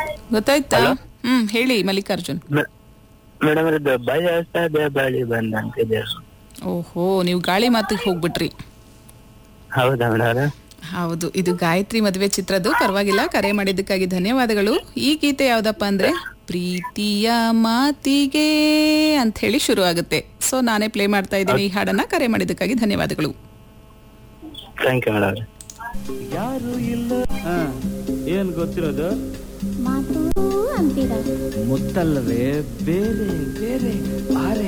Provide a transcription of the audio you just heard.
ಗೊತ್ತಾಯ್ತಾ ಹ್ಮ್ ಹೇಳಿ ಮಲ್ಲಿಕಾರ್ಜುನ್ ಮೇಡಮ್ ಅದು ಬಯಸದೆ ಬಳಿ ಬಂದಂತಿದೆ ಓಹೋ ನೀವು ಗಾಳಿ ಮಾತಿಗೆ ಹೋಗ್ಬಿಟ್ರಿ ಹೌದಾ ಮೇಡಮ್ ಹೌದು ಇದು ಗಾಯತ್ರಿ ಮದುವೆ ಚಿತ್ರದ್ದು ಪರವಾಗಿಲ್ಲ ಕರೆ ಮಾಡಿದ್ದಕ್ಕಾಗಿ ಧನ್ಯವಾದಗಳು ಈ ಗೀತೆ ಯಾವ್ದಪ್ಪ ಅಂದ್ರೆ ಪ್ರೀತಿಯ ಮಾತಿಗೆ ಅಂತ ಹೇಳಿ ಶುರು ಆಗುತ್ತೆ ಸೊ ನಾನೇ ಪ್ಲೇ ಮಾಡ್ತಾ ಇದ್ದೀನಿ ಈ ಹಾಡನ್ನ ಕರೆ ಮಾಡಿದ್ದಕ್ಕಾಗಿ ಧನ್ಯವಾದಗಳು ಥ್ಯಾಂಕ್ ಯು ಮೇಡಮ್ ಯಾರು ಇಲ್ಲ ಹಾ ಏನ್ ಗೊತ್ತಿರೋದು ಮಾತು ಅಂತೀರ ಮುತ್ತಲ್ಲವೇ ಬೇರೆ ಬೇರೆ ಬಾರೆ